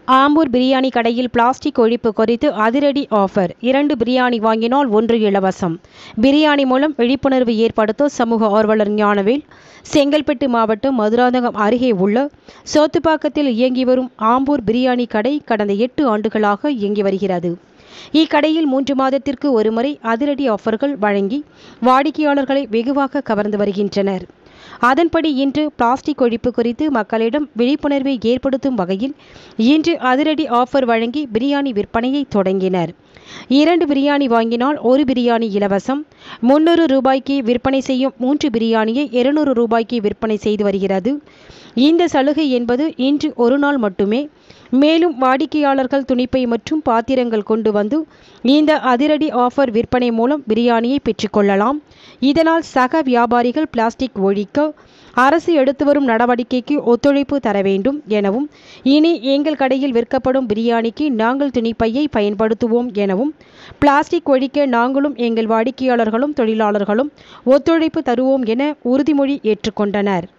ஆம்பூர் பிரியாணி கடையில் பிளாஸ்டிக் ஒழிப்பு குறித்து அதிரடி ஆஃபர் இரண்டு பிரியாணி வாங்கினால் ஒன்று இலவசம் பிரியாணி மூலம் விழிப்புணர்வு ஏற்படுத்த சமூக ஆர்வலர் ஞானவேல் செங்கல்பட்டு மாவட்டம் மதுராந்தகம் அருகே உள்ள சோத்துப்பாக்கத்தில் இயங்கி வரும் ஆம்பூர் பிரியாணி கடை கடந்த எட்டு ஆண்டுகளாக இயங்கி வருகிறது இக்கடையில் மூன்று மாதத்திற்கு ஒருமுறை அதிரடி ஆஃபர்கள் வழங்கி வாடிக்கையாளர்களை வெகுவாக கவர்ந்து வருகின்றனர் அதன்படி இன்று பிளாஸ்டிக் ஒழிப்பு குறித்து மக்களிடம் விழிப்புணர்வை ஏற்படுத்தும் வகையில் இன்று அதிரடி ஆஃபர் வழங்கி பிரியாணி விற்பனையை தொடங்கினர் இரண்டு பிரியாணி வாங்கினால் ஒரு பிரியாணி இலவசம் முன்னூறு ரூபாய்க்கு விற்பனை செய்யும் மூன்று பிரியாணியை இருநூறு ரூபாய்க்கு விற்பனை செய்து வருகிறது இந்த சலுகை என்பது இன்று ஒரு நாள் மட்டுமே மேலும் வாடிக்கையாளர்கள் துணிப்பை மற்றும் பாத்திரங்கள் கொண்டு வந்து இந்த அதிரடி ஆஃபர் விற்பனை மூலம் பிரியாணியை பெற்றுக்கொள்ளலாம் இதனால் சக வியாபாரிகள் பிளாஸ்டிக் ஒழிக்க அரசு எடுத்து வரும் நடவடிக்கைக்கு ஒத்துழைப்பு தர வேண்டும் எனவும் இனி எங்கள் கடையில் விற்கப்படும் பிரியாணிக்கு நாங்கள் துணிப்பையை பயன்படுத்துவோம் எனவும் பிளாஸ்டிக் ஒழிக்க நாங்களும் எங்கள் வாடிக்கையாளர்களும் தொழிலாளர்களும் ஒத்துழைப்பு தருவோம் என உறுதிமொழி ஏற்றுக்கொண்டனர்